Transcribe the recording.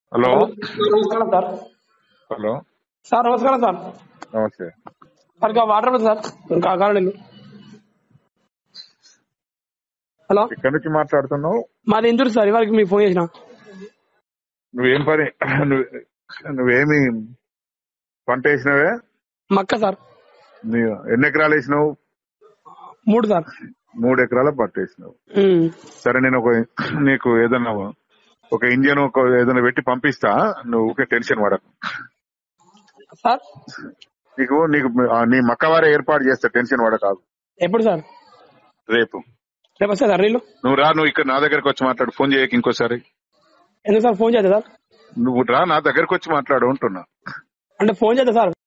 Hello నమస్కారం sir hello sir నమస్కారం sir నమస్తే సార్ ఇంకా వాటర్ ఉంది సార్ ఇంకా కారణం హలో ఎక్కడి నుంచి మాట్లాడుతున్నావు మాది ఇందూరు సార్ ఇవాళకి మీకు ఫోన్ చేసిన నువ్వేం పని నువ్వు- నువ్వేమి పంట వేసినావే మక్క సార్ నీ ఎన్ని ఎకరాలు వేసినావు మూడు సార్ మూడు ఎకరాల పంట వేసినావు ఉమ్. సరే నేను ఒక నీకు ఏదన్నా ఒక ఇంజన్ ఒక ఏదైనా పెట్టి పంపిస్తా నువ్వు ఊరికే టెన్షన్ పడకు సార్ నీకు నీకు ఆ, నీ మక్కవారే ఏర్పాటు చేస్తా టెన్షన్ పడకాదు ఎప్పుడు సార్ రేపు రేపు వస్తా సార్ రీలు నువ్వు రా నువ్వు ఇక్కడ నా దగ్గరకు వచ్చి మాట్లాడు ఫోన్ చేయక ఇంకోసారి ఎందుకు సార్ ఫోన్ చేద్దా సార్ నువ్వు రా నా దగ్గరకు వచ్చి మాట్లాడు అంటున్నా అంటే ఫోన్ చేద్దా సార్